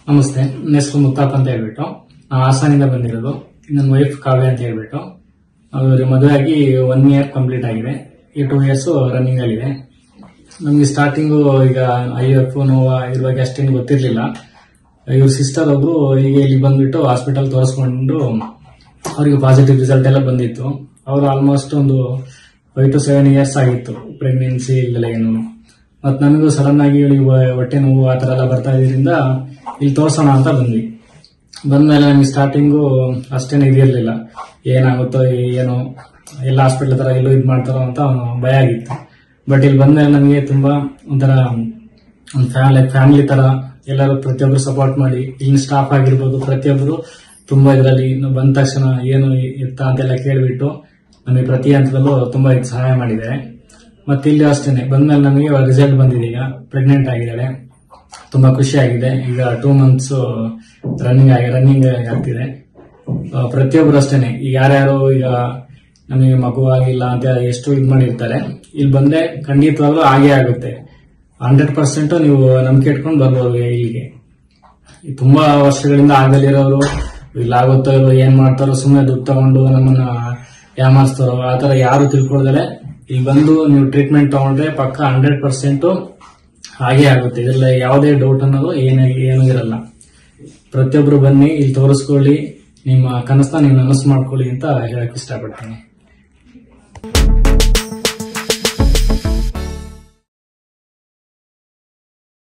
ನಮಸ್ತೆ ನನ್ನ ಹೆಸರು ಮುತ್ತಪ್ಪ ಅಂತ ಹೇಳ್ಬಿಟ್ಟು ನಾವು ಹಾಸನಿಂದ ಬಂದಿರೋದು ನನ್ನ ವೈಫ್ ಕಾವ್ಯ ಅಂತ ಹೇಳ್ಬಿಟ್ಟು ಅವ್ರ ಮದುವೆ ಆಗಿ ಒನ್ ಇಯರ್ ಕಂಪ್ಲೀಟ್ ಆಗಿದೆ ಈ ಟೂ ಇಯರ್ಸ್ ರನ್ನಿಂಗ್ ಅಲ್ಲಿದೆ ನಮಗೆ ಸ್ಟಾರ್ಟಿಂಗು ಈಗ ಐ ಎಫ್ ನೋವು ಇದ್ರ ಬಗ್ಗೆ ಅಷ್ಟೇನು ಗೊತ್ತಿರಲಿಲ್ಲ ಇವ್ರ ಸಿಸ್ಟರ್ ಒಬ್ರು ಈಗ ಇಲ್ಲಿ ಬಂದ್ಬಿಟ್ಟು ಹಾಸ್ಪಿಟಲ್ ತೋರಿಸ್ಕೊಂಡು ಅವರಿಗೆ ಪಾಸಿಟಿವ್ ರಿಸಲ್ಟ್ ಎಲ್ಲ ಬಂದಿತ್ತು ಅವರು ಆಲ್ಮೋಸ್ಟ್ ಒಂದು ಫೈವ್ ಟು ಸೆವೆನ್ ಇಯರ್ಸ್ ಆಗಿತ್ತು ಪ್ರೆಗ್ನೆನ್ಸಿ ಇಲ್ಲೆಲ್ಲ ಏನು ಮತ್ತು ನನಗೂ ಸಡನ್ ಆಗಿ ಇವಳಿಗೆ ಹೊ- ಹೊಟ್ಟೆ ನೋವು ಆ ಥರ ಎಲ್ಲ ಬರ್ತಾ ಇದ್ರಿಂದ ಇಲ್ಲಿ ತೋರ್ಸೋಣ ಅಂತ ಬಂದ್ವಿ ಬಂದ್ಮೇಲೆ ನಮಗೆ ಸ್ಟಾರ್ಟಿಂಗು ಅಷ್ಟೇನು ಇದಿರಲಿಲ್ಲ ಏನಾಗುತ್ತೋ ಏನು ಎಲ್ಲ ಹಾಸ್ಪಿಟ್ಲ್ ಥರ ಎಲ್ಲೂ ಇದು ಮಾಡ್ತಾರೋ ಅಂತ ಭಯ ಆಗಿತ್ತು ಬಟ್ ಇಲ್ಲಿ ಬಂದ್ಮೇಲೆ ನಮಗೆ ತುಂಬ ಒಂಥರ ಒಂದು ಫ್ಯಾಮಿಲಿ ಫ್ಯಾಮಿಲಿ ಥರ ಎಲ್ಲರೂ ಪ್ರತಿಯೊಬ್ಬರು ಸಪೋರ್ಟ್ ಮಾಡಿ ಇಲ್ಲಿನ ಸ್ಟಾಫ್ ಆಗಿರ್ಬೋದು ಪ್ರತಿಯೊಬ್ಬರು ತುಂಬ ಇದರಲ್ಲಿ ಬಂದ ತಕ್ಷಣ ಏನು ಇರ್ತಾ ಅಂತೆಲ್ಲ ಕೇಳಿಬಿಟ್ಟು ನಮಗೆ ಪ್ರತಿ ಹಂತದಲ್ಲೂ ತುಂಬ ಇದು ಸಹಾಯ ಮಾಡಿದ್ದಾರೆ ಮತ್ತೆ ಇಲ್ಲಿ ಅಷ್ಟೇನೆ ಬಂದ್ಮೇಲೆ ನಮಗೆ ರಿಸಲ್ಟ್ ಬಂದಿದೆ ಈಗ ಪ್ರೆಗ್ನೆಂಟ್ ಆಗಿದ್ದಾಳೆ ತುಂಬಾ ಖುಷಿ ಆಗಿದೆ ಈಗ ಟೂ ಮಂತ್ಸ್ ರನ್ನಿಂಗ್ ಆಗಿ ರನ್ನಿಂಗ್ ಆಗ್ತಿದೆ ಆ, ಪ್ರತಿಯೊಬ್ರು ಅಷ್ಟೇನೆ ಈಗ ಯಾರ್ಯಾರು ಈಗ ನಮಗೆ ಮಗು ಆಗಿಲ್ಲ ಅಂತ ಎಷ್ಟು ಇದು ಮಾಡಿರ್ತಾರೆ ಇಲ್ಲಿ ಬಂದ್ರೆ ಖಂಡಿತವಾಗ್ಲೂ ಆಗೇ ಆಗುತ್ತೆ ಹಂಡ್ರೆಡ್ ಪರ್ಸೆಂಟ್ ನೀವು ನಂಬಿಕೆ ಇಟ್ಕೊಂಡು ಬರ್ಬೋದು ಇಲ್ಲಿಗೆ ಈ ತುಂಬಾ ವರ್ಷಗಳಿಂದ ಆಗಲಿರೋರು ಇಲ್ಲ ಆಗುತ್ತೋ ಇಲ್ವೋ ಏನ್ ಮಾಡ್ತಾರೋ ಸುಮ್ಮನೆ ದುಡ್ಡು ತಗೊಂಡು ನಮ್ಮನ್ನ ಯಾಮಾರಿಸ್ತಾರೋ ಆ ತರ ಯಾರು ತಿಳ್ಕೊಳ್ದಲೆ ಇಲ್ಲಿ ಬಂದು ನೀವು ಟ್ರೀಟ್ಮೆಂಟ್ ತಗೊಂಡ್ರೆ ಪಕ್ಕ ಹಂಡ್ರೆಡ್ ಪರ್ಸೆಂಟ್ ಹಾಗೆ ಆಗುತ್ತೆ ಇದ್ರಲ್ಲಿ ಯಾವುದೇ ಡೌಟ್ ಅನ್ನೋದು ಏನು ಏನೂ ಇರಲ್ಲ ಪ್ರತಿಯೊಬ್ರು ಬನ್ನಿ ಇಲ್ಲಿ ತೋರಿಸ್ಕೊಳ್ಳಿ ನಿಮ್ಮ ಕನಸನ್ನ ನೀವು ನನಸು ಮಾಡ್ಕೊಳ್ಳಿ ಅಂತ ಹೇಳಕ್ ಇಷ್ಟಪಡ್ತೀನಿ